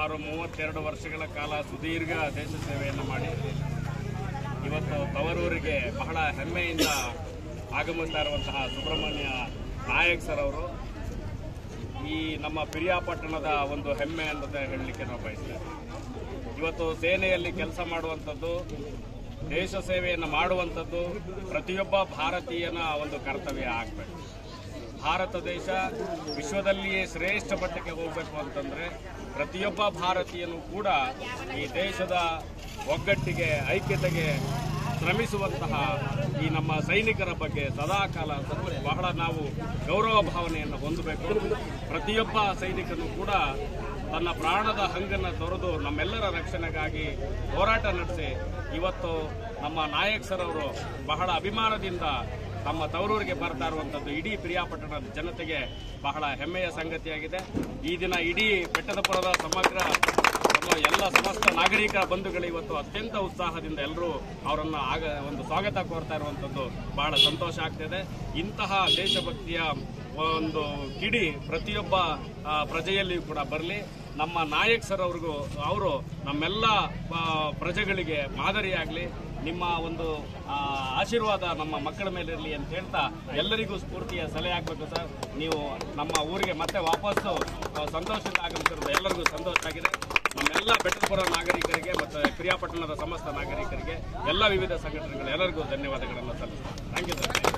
ಸುಮಾರು ಮೂವತ್ತೆರಡು ವರ್ಷಗಳ ಕಾಲ ಸುದೀರ್ಘ ದೇಶ ಸೇವೆಯನ್ನು ಮಾಡಿ ಇವತ್ತು ತವರೂರಿಗೆ ಬಹಳ ಹೆಮ್ಮೆಯಿಂದ ಆಗಮಿಸ್ತಾ ಇರುವಂತಹ ಸುಬ್ರಹ್ಮಣ್ಯ ನಾಯಕ್ ಸರ್ ಅವರು ಈ ನಮ್ಮ ಪಿರಿಯಾಪಟ್ಟಣದ ಒಂದು ಹೆಮ್ಮೆ ಅಂತ ಹೇಳಲಿಕ್ಕೆ ನಾವು ಬಯಸ್ತೇವೆ ಇವತ್ತು ಸೇನೆಯಲ್ಲಿ ಕೆಲಸ ಮಾಡುವಂಥದ್ದು ದೇಶ ಸೇವೆಯನ್ನು ಮಾಡುವಂಥದ್ದು ಪ್ರತಿಯೊಬ್ಬ ಭಾರತೀಯನ ಒಂದು ಕರ್ತವ್ಯ ಆಗಬೇಕು ಭಾರತ ದೇಶ ವಿಶ್ವದಲ್ಲಿಯೇ ಶ್ರೇಷ್ಠ ಮಟ್ಟಕ್ಕೆ ಹೋಗಬೇಕು ಅಂತಂದ್ರೆ ಪ್ರತಿಯೊಬ್ಬ ಭಾರತೀಯನು ಕೂಡ ಈ ದೇಶದ ಒಗ್ಗಟ್ಟಿಗೆ ಐಕ್ಯತೆಗೆ ಶ್ರಮಿಸುವಂತಹ ಈ ನಮ್ಮ ಸೈನಿಕರ ಬಗ್ಗೆ ಸದಾಕಾಲ ಸದಾ ಬಹಳ ನಾವು ಗೌರವ ಭಾವನೆಯನ್ನು ಹೊಂದಬೇಕು ಪ್ರತಿಯೊಬ್ಬ ಸೈನಿಕನು ಕೂಡ ತನ್ನ ಪ್ರಾಣದ ಹಂಗನ್ನು ತೊರೆದು ನಮ್ಮೆಲ್ಲರ ರಕ್ಷಣೆಗಾಗಿ ಹೋರಾಟ ನಡೆಸಿ ಇವತ್ತು ನಮ್ಮ ನಾಯಕ್ ಸರ್ ಅವರು ಬಹಳ ಅಭಿಮಾನದಿಂದ ತಮ್ಮ ತವರೂರಿಗೆ ಬರ್ತಾ ಇರುವಂಥದ್ದು ಇಡೀ ಪ್ರಿಯಾಪಟ್ಟಣದ ಜನತೆಗೆ ಬಹಳ ಹೆಮ್ಮೆಯ ಸಂಗತಿಯಾಗಿದೆ ಈ ದಿನ ಇಡೀ ಬೆಟ್ಟದಪುರದ ಸಮಗ್ರ ನಮ್ಮ ಎಲ್ಲ ಸಮಸ್ತ ನಾಗರಿಕ ಬಂಧುಗಳು ಇವತ್ತು ಅತ್ಯಂತ ಉತ್ಸಾಹದಿಂದ ಎಲ್ಲರೂ ಅವರನ್ನು ಆಗ ಒಂದು ಸ್ವಾಗತ ಕೋರ್ತಾ ಇರುವಂಥದ್ದು ಬಹಳ ಸಂತೋಷ ಆಗ್ತಿದೆ ಇಂತಹ ದೇಶಭಕ್ತಿಯ ಒಂದು ಕಿಡಿ ಪ್ರತಿಯೊಬ್ಬ ಆ, ಪ್ರಜೆಯಲ್ಲಿಯೂ ಕೂಡ ಬರಲಿ ನಮ್ಮ ನಾಯಕ್ ಸರ್ ಅವ್ರಿಗೂ ಅವರು ನಮ್ಮೆಲ್ಲ ಆ, ಪ್ರಜೆಗಳಿಗೆ ಮಾದರಿಯಾಗಲಿ ನಿಮ್ಮ ಒಂದು ಆ, ಆಶೀರ್ವಾದ ನಮ್ಮ ಮಕ್ಕಳ ಮೇಲೆ ಇರಲಿ ಅಂತ ಹೇಳ್ತಾ ಎಲ್ಲರಿಗೂ ಸ್ಫೂರ್ತಿಯ ಸಲಹೆ ಆಗಬೇಕು ಸರ್ ನೀವು ನಮ್ಮ ಊರಿಗೆ ಮತ್ತೆ ವಾಪಸ್ಸು ಆ, ಸಂತೋಷದಿಂದ ಆಗಮಿಸಿರೋದು ಎಲ್ಲರಿಗೂ ಸಂತೋಷ ಆಗಿದೆ ನಮ್ಮೆಲ್ಲ ಬೆಟ್ಟದಪುರ ನಾಗರಿಕರಿಗೆ ಮತ್ತು ಪ್ರಿಯಾಪಟ್ಟಣದ ಸಮಸ್ತ ನಾಗರಿಕರಿಗೆ ಎಲ್ಲ ವಿವಿಧ ಸಂಘಟನೆಗಳು ಎಲ್ಲರಿಗೂ ಧನ್ಯವಾದಗಳನ್ನು ಸಲ್ಲಿಸ್ತೀನಿ ಥ್ಯಾಂಕ್ ಯು ಸರ್